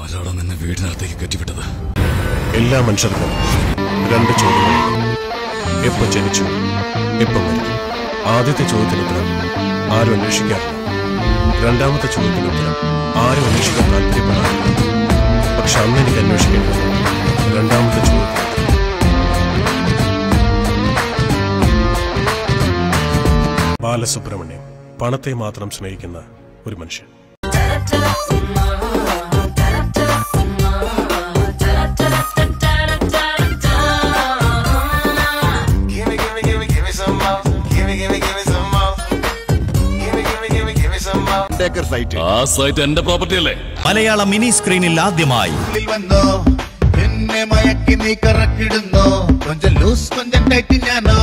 ആരാടാ നിന്നെ വീടിനകത്തേക്ക് കെട്ടിവിട്ടത് എല്ലാ മനുഷ്യർക്കും രണ്ട് ചോദ്യങ്ങളുണ്ട് എപ്പോ ജനിച്ചു എപ്പോ മരിക്കും ആദ്യത്തെ ചോദ്യത്തിന് ഉത്തരം ആരും അന്വേഷിക്കാറില്ല രണ്ടാമത്തെ ചോദ്യത്തിന് ഉത്തരം ആരും അന്വേഷിക്കാൻ താല്പര്യപ്പെടാറില്ല പക്ഷെ അന്ന് എനിക്ക് അന്വേഷിക്കേണ്ടത് രണ്ടാമത്തെ ചോദ്യം ബാലസുബ്രഹ്മണ്യം പണത്തെ മാത്രം സ്നേഹിക്കുന്ന ഒരു മനുഷ്യൻ Gimme, gimme, gimme, gimme some more. Gimme, gimme, gimme some more. Gimme, gimme, gimme, gimme some more. Acre site ആ സൈറ്റ് എന്റെ പ്രോപ്പർട്ടി അല്ലേ മലയാള മിനി സ്ക്രീനിൽ ആദ്യമായി ഉള്ളിൽ വന്നോ എന്നെ മയക്കി നീ കറക്കിടുന്നോ കൊഞ്ചം ലൂസ് കൊഞ്ചം ടൈറ്റ് ഞാനോ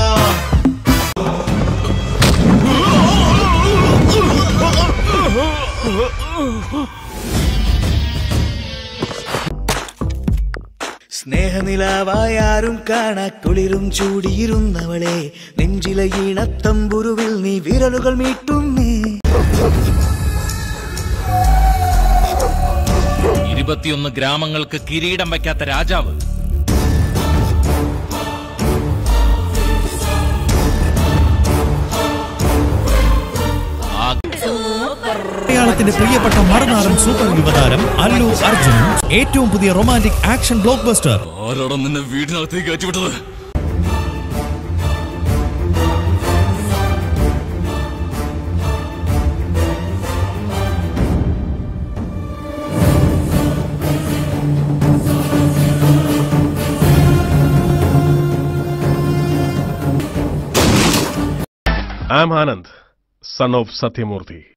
സ്നേഹനിലാവായാരും കാണാ കുളിരും ചൂടിയിരുന്നവളെ നെഞ്ചിലെ ഈണത്തമ്പുരുവിൽ നീ വിരലുകൾ മീട്ടുന്നേ ഇരുപത്തിയൊന്ന് ഗ്രാമങ്ങൾക്ക് കിരീടം വയ്ക്കാത്ത രാജാവ് ആ മലയാളത്തിന്റെ പ്രിയപ്പെട്ട മറുനാടൻ സൂപ്പർ യുവതാരം അല്ലു അർജുനും ഏറ്റവും പുതിയ റൊമാന്റിക് ആക്ഷൻ ബ്ലോക്ക് ബസ്റ്റർ ആരാടാ നിന്നെ വീടിനകത്തേക്ക് കയറ്റിവിട്ടത് I am Anand, son of Satyamurthy.